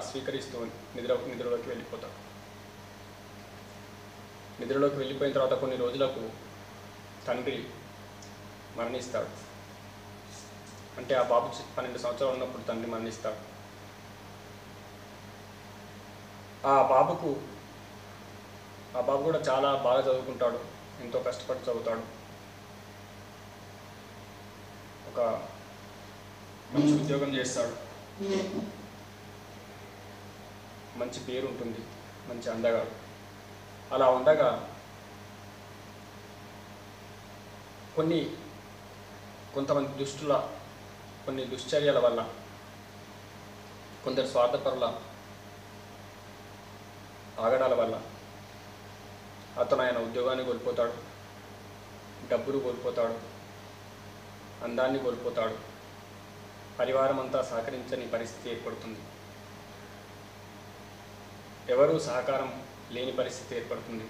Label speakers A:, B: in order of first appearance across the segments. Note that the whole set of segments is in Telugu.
A: స్వీకరిస్తూ నిద్ర నిద్రలోకి వెళ్ళిపోతాడు నిద్రలోకి వెళ్ళిపోయిన తర్వాత కొన్ని రోజులకు తండ్రి మరణిస్తాడు అంటే ఆ బాబు చి- పన్నెండు సంవత్సరాలు ఉన్నప్పుడు తండ్రి మరణిస్తాడు ఆ బాబుకు ఆ బాబు కూడా చాలా బాగా చదువుకుంటాడు ఎంతో కష్టపడి చదువుతాడు ఒక మంచి ఉద్యోగం చేస్తాడు మంచి పేరు ఉంటుంది మంచి అందగాడు అలా ఉండగా కొన్ని కొంతమంది దుష్టుల కొన్ని దుశ్చర్యల వల్ల కొందరు స్వార్థపరుల ఆగడాల వల్ల అతను ఆయన ఉద్యోగాన్ని కోల్పోతాడు డబ్బులు కోల్పోతాడు అందాన్ని కోల్పోతాడు పరివారం అంతా సహకరించని పరిస్థితి ఏర్పడుతుంది ఎవరూ సహకారం లేని పరిస్థితి ఏర్పడుతుంది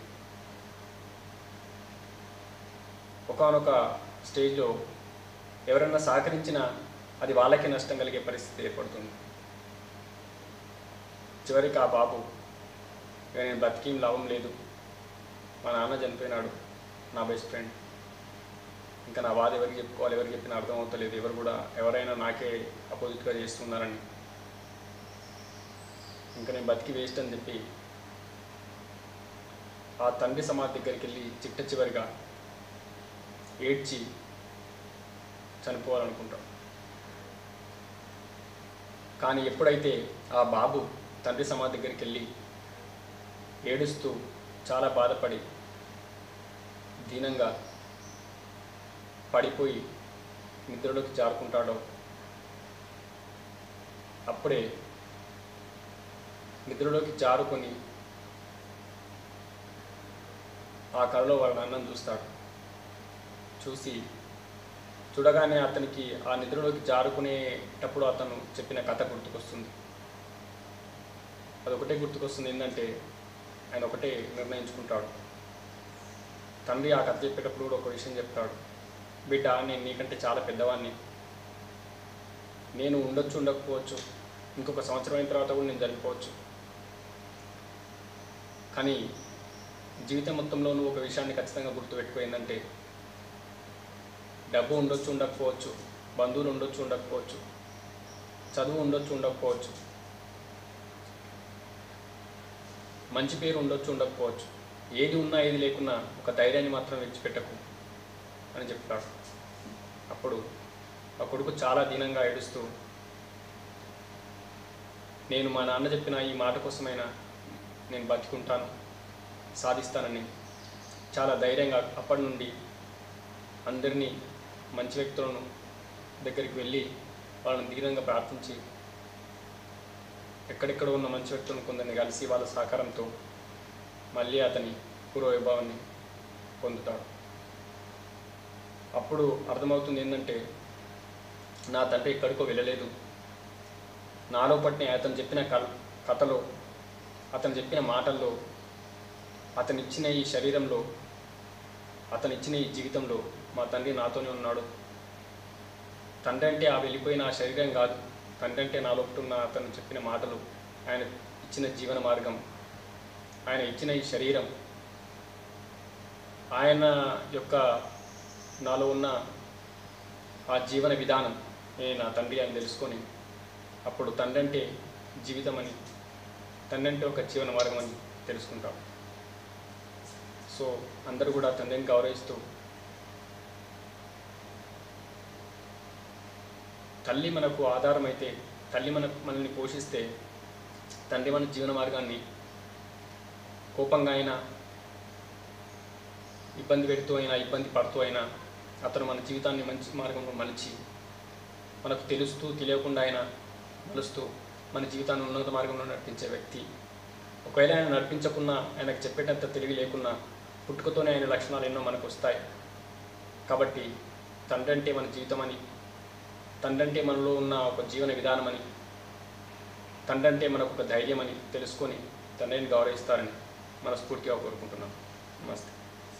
A: ఒకానొక స్టేజ్లో ఎవరైనా సహకరించినా అది వాళ్ళకే నష్టం కలిగే పరిస్థితి ఏర్పడుతుంది చివరికి ఆ బాబు ఇక నేను బతికేం లాభం లేదు మా నాన్న చనిపోయినాడు నా బెస్ట్ ఫ్రెండ్ ఇంకా నా బాధ ఎవరికి చెప్పుకోవాలి ఎవరికి చెప్పినా అర్థం అవుతలేదు ఎవరు కూడా ఎవరైనా నాకే అపోజిట్గా చేస్తున్నారని ఇంకా నేను బతికి వేస్ట్ అని చెప్పి ఆ తండ్రి సమాధి దగ్గరికి వెళ్ళి చిట్ట చివరిగా ఏడ్చి చనిపోవాలనుకుంటాడు కానీ ఎప్పుడైతే ఆ బాబు తండ్రి సమాధి దగ్గరికి వెళ్ళి ఏడుస్తూ చాలా బాధపడి దీనంగా పడిపోయి నిద్రలోకి జారుకుంటాడో అప్పుడే నిద్రలోకి జారుకొని ఆ కళలో వాళ్ళ నాన్నను చూస్తాడు చూసి చూడగానే అతనికి ఆ నిద్రలోకి జారుకునేటప్పుడు అతను చెప్పిన కథ గుర్తుకొస్తుంది అదొకటే గుర్తుకొస్తుంది ఏంటంటే ఆయన ఒకటే నిర్ణయించుకుంటాడు తండ్రి ఆ కథ చెప్పేటప్పుడు కూడా ఒక విషయం చెప్తాడు బిడ్డ నేను నీకంటే చాలా పెద్దవాడిని నేను ఉండొచ్చు ఉండకపోవచ్చు ఇంకొక సంవత్సరం అయిన తర్వాత కూడా నేను చనిపోవచ్చు కానీ జీవితం మొత్తంలో నువ్వు ఒక విషయాన్ని ఖచ్చితంగా గుర్తుపెట్టుకో ఏంటంటే డబ్బు ఉండొచ్చు ఉండకపోవచ్చు బంధువులు ఉండొచ్చు ఉండకపోవచ్చు చదువు ఉండొచ్చు ఉండకపోవచ్చు మంచి పేరు ఉండొచ్చు ఉండకపోవచ్చు ఏది ఉన్నా ఏది లేకున్నా ఒక ధైర్యాన్ని మాత్రం విడిచిపెట్టకు అని చెప్తాడు అప్పుడు ఆ కొడుకు చాలా దీనంగా ఏడుస్తూ నేను మా నాన్న చెప్పిన ఈ మాట కోసమైనా నేను బతికుంటాను సాధిస్తానని చాలా ధైర్యంగా అప్పటి నుండి అందరినీ మంచి వ్యక్తులను దగ్గరికి వెళ్ళి వాళ్ళని దీనంగా ప్రార్థించి ఎక్కడెక్కడ ఉన్న మంచి వ్యక్తులను కొందరిని కలిసి వాళ్ళ సహకారంతో మళ్ళీ అతని పూర్వవైభవాన్ని పొందుతాడు అప్పుడు అర్థమవుతుంది ఏంటంటే నా తండ్రి ఎక్కడికో వెళ్ళలేదు నాలో పట్టిన అతను చెప్పిన కల్ కథలో అతను చెప్పిన మాటల్లో అతను ఇచ్చిన ఈ శరీరంలో అతను ఇచ్చిన ఈ జీవితంలో మా తండ్రి నాతోనే ఉన్నాడు తండ్రి అంటే ఆ వెళ్ళిపోయిన ఆ శరీరం కాదు తండ్రి అంటే నా లోపల ఉన్న అతను చెప్పిన మాటలు ఆయన ఇచ్చిన జీవన మార్గం ఆయన ఇచ్చిన ఈ శరీరం ఆయన యొక్క నాలో ఉన్న ఆ జీవన విధానం నేను నా తండ్రి అని తెలుసుకొని అప్పుడు తండ్రి అంటే జీవితం అని తండ్రి అంటే ఒక జీవన మార్గం అని తెలుసుకుంటాం సో అందరూ కూడా తండ్రిని గౌరవిస్తూ తల్లి మనకు ఆధారం అయితే తల్లి మన మనల్ని పోషిస్తే తండ్రి మన జీవన మార్గాన్ని కోపంగా అయినా ఇబ్బంది పెడుతూ అయినా ఇబ్బంది పడుతూ అయినా అతను మన జీవితాన్ని మంచి మార్గంలో మలిచి మనకు తెలుస్తూ తెలియకుండా అయినా మలుస్తూ మన జీవితాన్ని ఉన్నత మార్గంలో నడిపించే వ్యక్తి ఒకవేళ ఆయన నడిపించకున్నా ఆయనకు చెప్పేటంత తెలివి లేకున్నా పుట్టుకతోనే ఆయన లక్షణాలు ఎన్నో మనకు వస్తాయి కాబట్టి తండ్రి అంటే మన జీవితం అని తండ్రి అంటే మనలో ఉన్న ఒక జీవన విధానం అని తండ్రి అంటే మనకు ఒక ధైర్యం అని తెలుసుకొని తండ్రిని గౌరవిస్తారని మనస్ఫూర్తిగా కోరుకుంటున్నాం నమస్తే